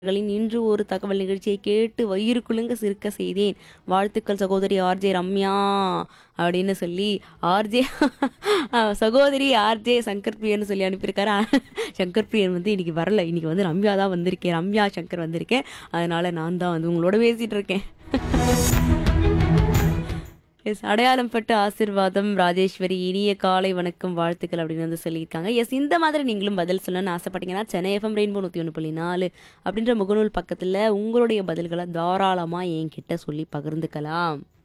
களின் இன்று ஒரு தகவல் நிகழ்ச்சியை கேட்டு வயிறு குலுங்க சிரிக்க செய்தேன் வாழ்த்துக்கள் சகோதரி ஆர்ஜே ரம்யா அப்படின்னு சொல்லி ஆர்ஜே சகோதரி ஆர்ஜே சங்கர் பிரியன்னு சொல்லி அனுப்பியிருக்காரு சங்கர் பிரியன் வந்து இன்னைக்கு வரல இன்னைக்கு வந்து ரம்யா தான் வந்திருக்கேன் ரம்யா சங்கர் வந்திருக்கேன் அதனால நான் தான் வந்து உங்களோட பேசிட்டு இருக்கேன் எஸ் அடையாளம் பட்டு ஆசிர்வாதம் ராஜேஸ்வரி இனிய காலை வணக்கம் வாழ்த்துக்கள் அப்படின்னு வந்து சொல்லியிருக்காங்க எஸ் இந்த மாதிரி நீங்களும் பதில் சொல்லணும்னு ஆசைப்பட்டீங்கன்னா சென்னை எஃப்எம் ரெயின்போ நூற்றி ஒன்று புள்ளி நாலு அப்படின்ற முகநூல் பக்கத்தில் உங்களுடைய பதில்களை தாராளமாக என்கிட்ட சொல்லி பகிர்ந்துக்கலாம்